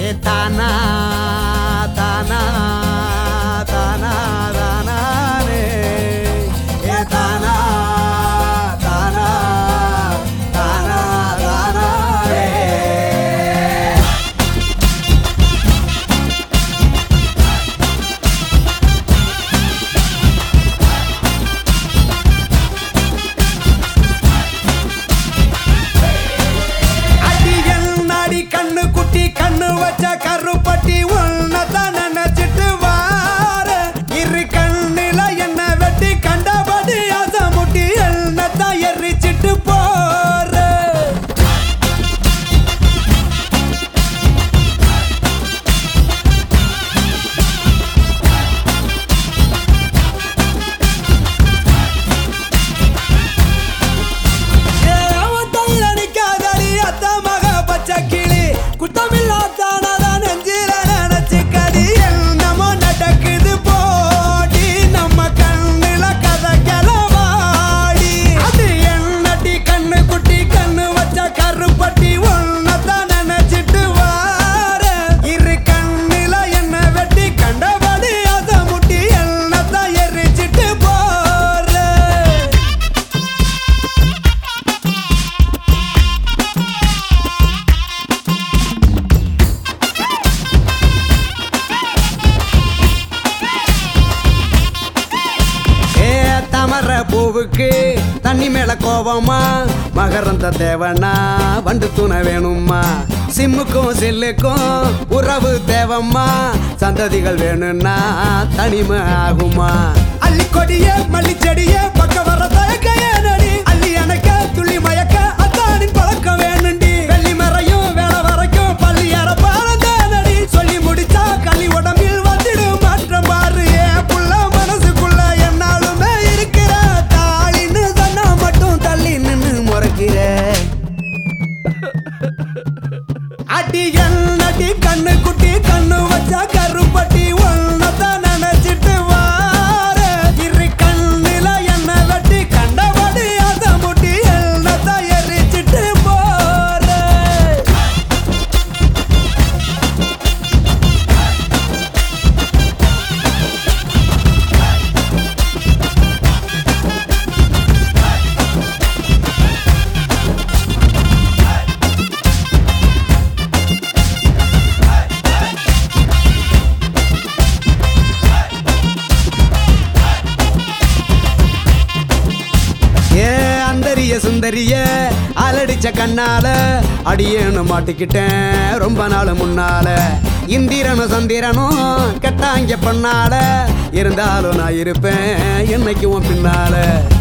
ஏ தானா தானா தானா தானானே ஏ தானா தானா தானா தானானே அடியல் நாடி கண்ணு குட்டி கண்ணு வச்ச கருப்பட்டி உன்னதான் நினைச்சிட்டு வார இரு கண்ணில என்ன வெட்டி கண்டபடி அசமுட்டி என்னத்தான் எரிச்சிட்டு போற ஏ, அவன் தையில நிக்காதடி, அத்த மக பச்சை கிளி. குத்தமில்லாதானதான் நெஞ்சில நினைச்சுக்கடி. என்னமோ நடக்குது போடி, நம்ம கண்ணுல கதை கிளவாடி. அது என்னடி கண்ணு குட்டி, கண்ணு வச்ச கருப்பட்டி, உன்னைத்தான் நினைச்சிட்டு வாரேன். இரு கண்ணுல என்ன வெட்டி கண்டபடி அசமுட்டி என்னத்தான் எரிச்சிட்டு போறேன் ஏ தமர பூவுக்கு தண்ணி மேல கோவமா மகரந்த தேவனா வண்டு துணை வேணுமா சிம்முக்கும் செல்லுக்கும் உறவு தேவம்மா சந்ததிகள் வேணும்னா தனிமை ஆகுமா அள்ளி கொடியே மல்லி செடியே பக்க வர தயக்கைய நடி அள்ளி அணைக்க துள்ளி மயக்க அத்தானின் பழக்கம் வேணுண்டி வெள்ளி மறையும் வேலை வரைக்கும் பள்ளி அற நடி சொல்லி முடிச்சா களி உடம்பில் வந்துடும் மாற்றம் பாரு ஏன் புள்ள மனசுக்குள்ள என்னாலுமே இருக்கிற தாளின்னு சொன்னா மட்டும் தள்ளி நின்னு முறைக்கிற அடி என்னடி கண்ணு குட்டி கண்ணு வச்சா கருப்பட்டி ஒன்னதான் நினைச்சிட்டு வார இரு கண்ணுல என்ன வெட்டி கண்டபடி அதை முட்டி என்னதான் எரிச்சிட்டு போற ஏ அந்தரிய சுந்தரிய அலடிச்ச கண்ணால அடியேன்னு மாட்டிக்கிட்டேன் ரொம்ப நாள் முன்னால இந்திரனும் சந்திரனும் கெட்டாங்க பண்ணால இருந்தாலும் நான் இருப்பேன் என்னைக்கு உன் பின்னால